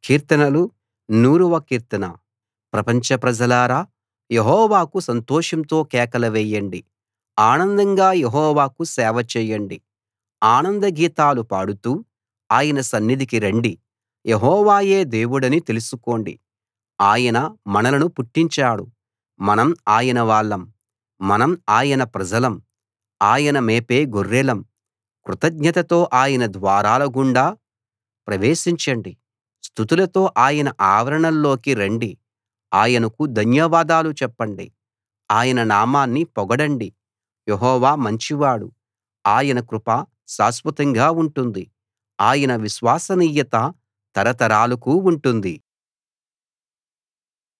కీర్తనలు నూరవ కీర్తన ప్రపంచ ప్రజలారా యెహోవాకు సంతోషంతో కేకలు వేయండి ఆనందంగా యెహోవాకు సేవ చేయండి ఆనంద గీతాలు పాడుతూ ఆయన సన్నిధికి రండి యెహోవాయే దేవుడని తెలుసుకోండి ఆయన మనలను పుట్టించాడు మనం ఆయన వాళ్ళం మనం ఆయన ప్రజలం ఆయన మేపే గొర్రెలం కృతజ్ఞతతో ఆయన ద్వారాల గుండా ప్రవేశించండి స్తుతులతో ఆయన ఆవరణల్లోకి రండి ఆయనకు ధన్యవాదాలు చెప్పండి ఆయన నామాన్ని పొగడండి యెహోవా మంచివాడు ఆయన కృప శాశ్వతంగా ఉంటుంది ఆయన విశ్వసనీయత తరతరాలకు ఉంటుంది